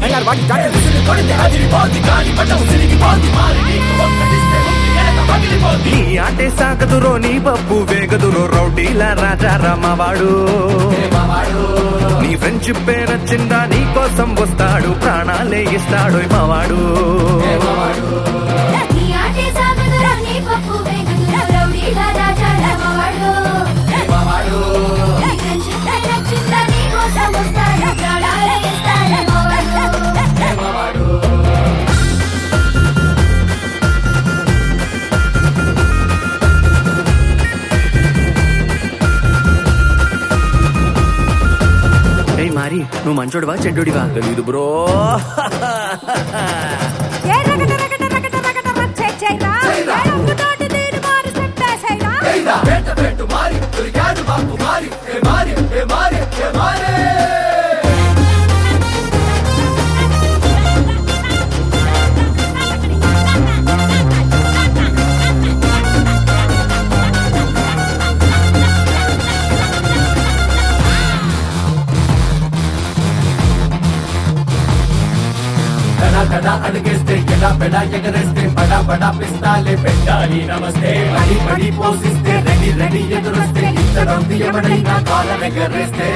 అయినారు వాటి జాకెట్ విసిరి కొడితే అదిరిపోద్ది గాలి పటం సిరిగిపోద్ది మారి నీకు ఒక్కటిస్తే ఉంది ఎనక పగిలిపోద్ది నీ ఆటే సాగదురో నీ పప్పు వేగదురో రౌడీల రాజా రామవాడు నీ ఫ్రెండ్షిప్ నచ్చిందా నీ కోసం వస్తాడు ప్రాణాలే ఇస్తాడు మావాడు నీ ఆటే సాగుదురా నీ పప్పు వేగుదురా రౌడీలా రాజాల మావాడు నీ ఫ్రెండ్షిప్ నచ్చిందా నీ కోసం వస్తాడు ప్రాణాలే ఇస్తాడు మావాడు ఏయ్ మారి నువ్వు మంచోడివా చెడ్డోడివా తెలీదు బ్రో ఏ రగడ రగడ రగడ రగడ రచ్చే చేయరా ఏ ఒక్కతోటి దీని మారి చెప్పేసేయరా ఏయ్రా, పెట్ట పెట్టు మారి దొరికాడు బాపు మారి ఏ మారి ఏ మారి ఏ మారి కడా కడా అడిగేస్తే ఎడా పెడా ఎగరేస్తే బడా బడా పిస్తాలే పెట్టాలి నమస్తే పడి పడి పోసిస్తే రెడీ రెడీ ఎదురొస్తే ఇద్దరొంది ఎవడైనా కాలం ఎగరేస్తే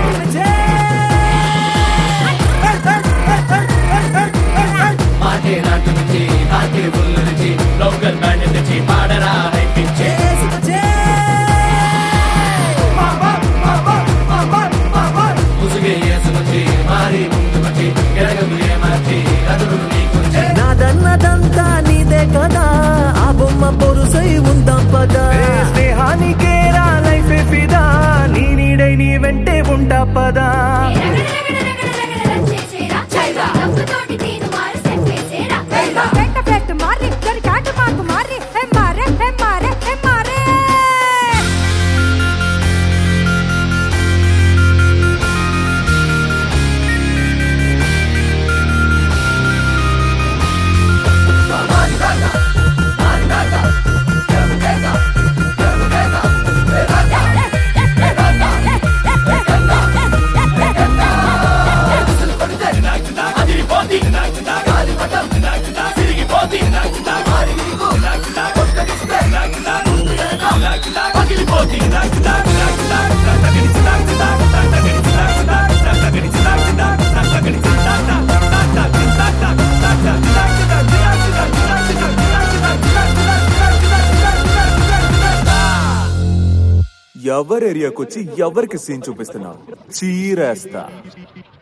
మాటే నాటు నుంచి నాటే బుల్లు నుంచి లోకల్ బ్యాండ్ నుంచి పాడరా హైపించే ముసుగే యేసు నుంచి మారి ముందు వచ్చి ఎరగదు మార్చి అదురు నీకు నాదన్నదంతా నీదే కదా ఆ బొమ్మ పొరుసై ఉందాం పదా స్నేహానికేరా లైఫ్ ఫిదా నీ నీడై నీ వెంటే ఉంటా పదా వెంట పెట్టు మారి దొరికాడు మాకు మారి హే మారే హే మారే హే మారే ఎవరి ఏరియాకి వచ్చి ఎవరికి సీన్ చూపిస్తున్నావు చీరేస్తా